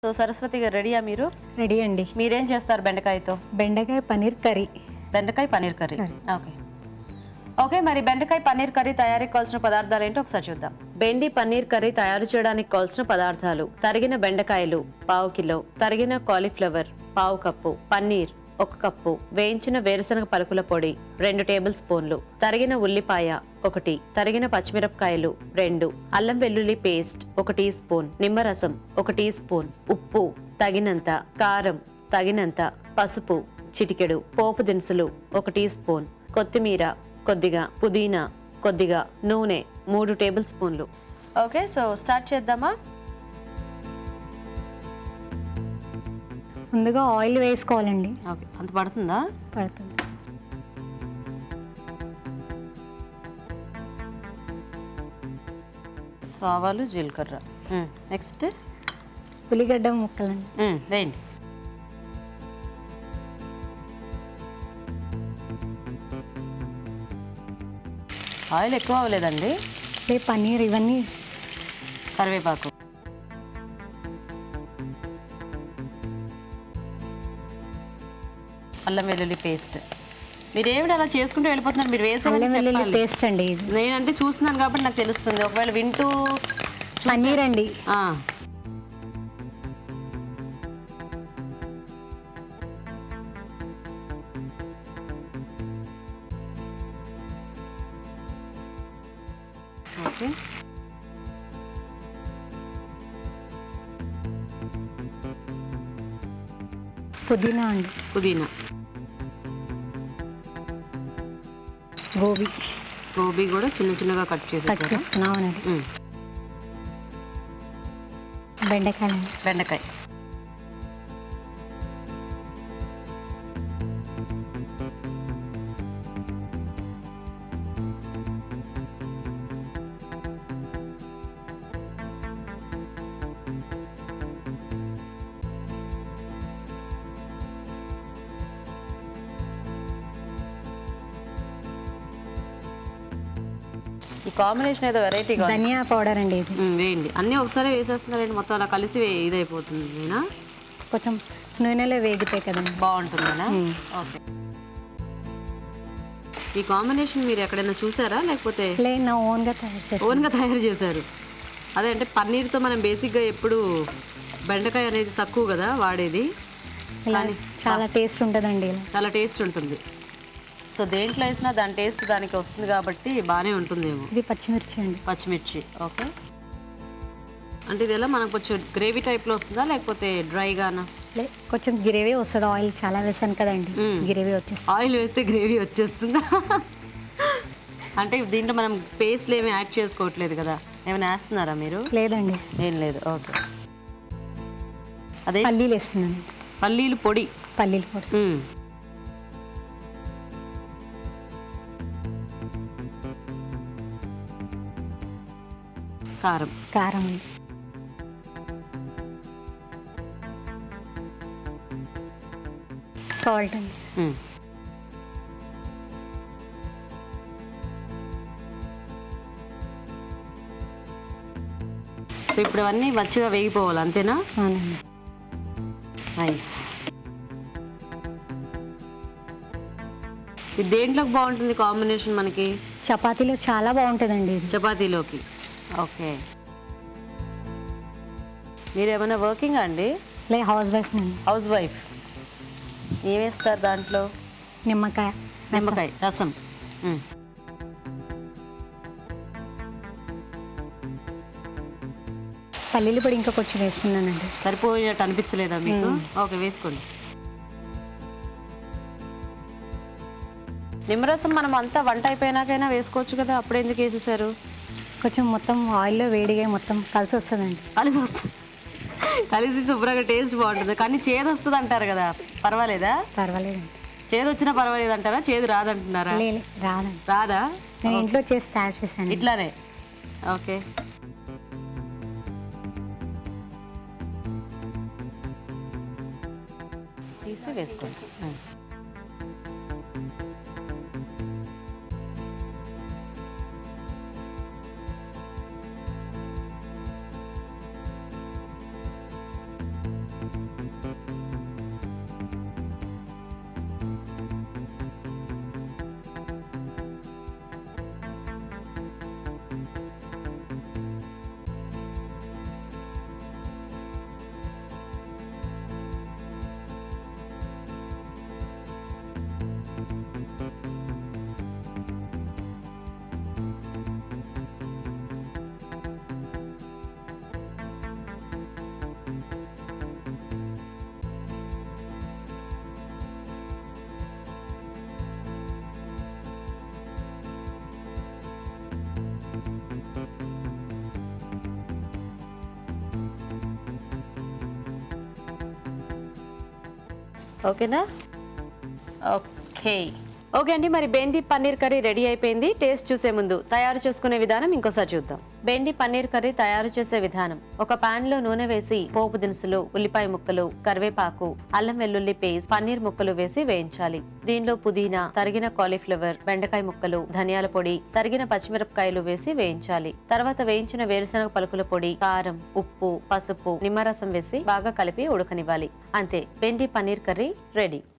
So Saraswati గారు రెడీయా మీరు రెడీ అండి మీరేం చేస్తారు బెండకాయతో బెండకాయ పన్నీర్ కర్రీ బెండకాయ paneer curry curry. Okay okay మరి బెండకాయ పన్నీర్ కర్రీ తయారీకి కావాల్సిన పదార్థాలు ఏంటో ఒకసారి చూద్దాం బెండి పన్నీర్ కర్రీ తయారు చేయడానికి కావాల్సిన పదార్థాలు తరిగిన బెండకాయలు పావు కిలో తరిగిన కాలీఫ్లవర్ పావు కప్పు పన్నీర్ ఒక కప్పు వేయించిన వేరుశనగ పలుకుల పొడి రెండు టేబుల్ స్పూన్లు తరిగిన ఉల్లిపాయ ఒకటి తరిగిన పచ్చిమిరపకాయలు రెండు అల్లం వెల్లుల్లి పేస్ట్ ఒక టీ స్పూన్ నిమ్మరసం ఒక టీ స్పూన్ ఉప్పు తగినంత కారం తగినంత పసుపు చిటికెడు పోపు దినుసులు ఒక టీ స్పూన్ కొత్తిమీర కొద్దిగా పుదీనా కొద్దిగా నూనె మూడు టేబుల్ స్పూన్లు ఓకే సో స్టార్ట్ చేద్దామా ముందుగా ఆయిల్ వేసుకోవాలండి ఓకే అంత పడుతుందా పడుతుంది సో ఆవాలు జీలకర్ర నెక్స్ట్ ఉల్లిగడ్డ ముక్కలండి వేయండి ఆయిల్ ఎక్కువ అవ్వలేదండి లే పన్నీర్ ఇవన్నీ కరివేపాకు అల్లం వెల్లుల్లి పేస్ట్ మీరు ఏమిటి అలా చేసుకుంటూ వెళ్ళిపోతున్నారు మీరు అల్లం వేసే వెల్లుల్లి పేస్ట్ అండి ఇది నేనంటే చూస్తున్నాను కాబట్టి నాకు తెలుస్తుంది ఒకవేళ వింటూ పన్నీర్ అండి ఆ. ఓకే పుదీనా అండి పుదీనా గోబీ గోబీ కూడా చిన్న చిన్నగా కట్ కట్ చేసేసారా చేసుకున్నామనండి ఉమ్. బెండకాయలండి బెండకాయ ఈ కాంబినేషన్ ఏదో వెరైటీగా ధనియా పౌడర్ అండి ఇది వేయండి అన్నీ ఒకసారి వేసేస్తున్నారండి మొత్తం అలా కలిసి వే- ఇదైపోతుంది నేనా కొంచెం నూనెలో వేగితే కదండి బాగుంటుందనా మ్మ్. ఓకే ఈ కాంబినేషన్ మీరు ఎక్కడైనా చూసారా లేకపోతే లే నా ఓన్గా తయారు చేస్తాను ఓన్గా తయారు చేశారు అదే అంటే పన్నీర్తో మనం బేసిక్గా ఎప్పుడు బెండకాయ అనేది తక్కువ కదా వాడేది ఇలా చాలా టేస్ట్ ఉంటుందండి ఇలా చాలా టేస్ట్ ఉంటుంది సో దేంట్లో వేసినా దాని టేస్ట్ దానికి వస్తుంది కాబట్టి బాగానే ఉంటుందేమో ఇది పచ్చిమిర్చి అండి పచ్చిమిర్చి ఓకే అంటే ఇది ఎలా మనకు కొంచెం గ్రేవీ టైప్లో వస్తుందా లేకపోతే డ్రైగానా లే కొంచెం గ్రేవీ వస్తుంది ఆయిల్ చాలా వేసాను కదండి మ్మ్. గ్రేవీ వచ్చేస్తుంది ఆయిల్ వేస్తే గ్రేవీ వచ్చేస్తుందా అంటే దీంట్లో మనం పేస్ట్లు ఏమి యాడ్ చేసుకోవట్లేదు కదా ఏమైనా వేస్తున్నారా మీరు లేదండి ఏం లేదు ఓకే అదే పల్లీలు వేస్తున్నాను పల్లీలు పొడి పల్లీలు పొడి మ్మ్. కారం కారం అండి సాల్ట్ అండి మ్మ్. సో ఇప్పుడు అవన్నీ మంచిగా వేగిపోవాలి అంతేనా అవునండి నైస్ ఇది దేంట్లోకి బాగుంటుంది కాంబినేషన్ మనకి చపాతీలో చాలా బాగుంటుందండి ఇది చపాతీలోకి ఓకే మీరు ఏమైనా వర్కింగ్ అండి లే హౌస్ వైఫ్ అండి హౌస్ వైఫ్ ఏమేస్తారు దాంట్లో నిమ్మకాయ నిమ్మకాయ రసం మ్మ్. పల్లీలు పొడి ఇంకా కొంచెం వేస్తున్నానండి సరిపోయేటట్టు అనిపించలేదా మీకు ఓకే వేసుకోండి నిమ్మరసం మనం అంతా వంట అయిపోయినాకైనా వేసుకోవచ్చు కదా అప్పుడు ఎందుకు వేసేసారు కొంచెం మొత్తం ఆయిల్లో వేడిగా మొత్తం కలిసి వస్తుందండి కలిసి వస్తుంది కలిసి శుభ్రంగా టేస్ట్ బాగుంటుంది కానీ చేదు వస్తుంది అంటారు కదా పర్వాలేదా పర్వాలేదండి చేదు వచ్చినా పర్వాలేదు అంటారా చేదు రాదంటున్నారా లే లే, రాదండి రాదా నేను ఇంట్లో చేసి తయారు చేశాను ఇట్లానే ఓకే తీసి వేసుకోండి ఉమ్. ఓకేనా ఓకే ఓకే అండి మరి బెండి పన్నీర్ కర్రీ రెడీ అయిపోయింది టేస్ట్ చూసే ముందు తయారు చేసుకునే విధానం ఇంకోసారి చూద్దాం బెండి పన్నీర్ కర్రీ తయారు చేసే విధానం ఒక పాన్ లో నూనె వేసి పోపు దినుసులు ఉల్లిపాయ ముక్కలు కరివేపాకు అల్లం వెల్లుల్లి పేస్ట్ పన్నీర్ ముక్కలు వేసి వేయించాలి దీనిలో పుదీనా తరిగిన కాలీఫ్లవర్ బెండకాయ ముక్కలు ధనియాల పొడి తరిగిన పచ్చిమిరపకాయలు వేసి వేయించాలి తర్వాత వేయించిన వేరుశనగ పలుకుల పొడి కారం ఉప్పు పసుపు నిమ్మరసం వేసి బాగా కలిపి ఉడకనివ్వాలి అంతే బెండి పన్నీర్ కర్రీ రెడీ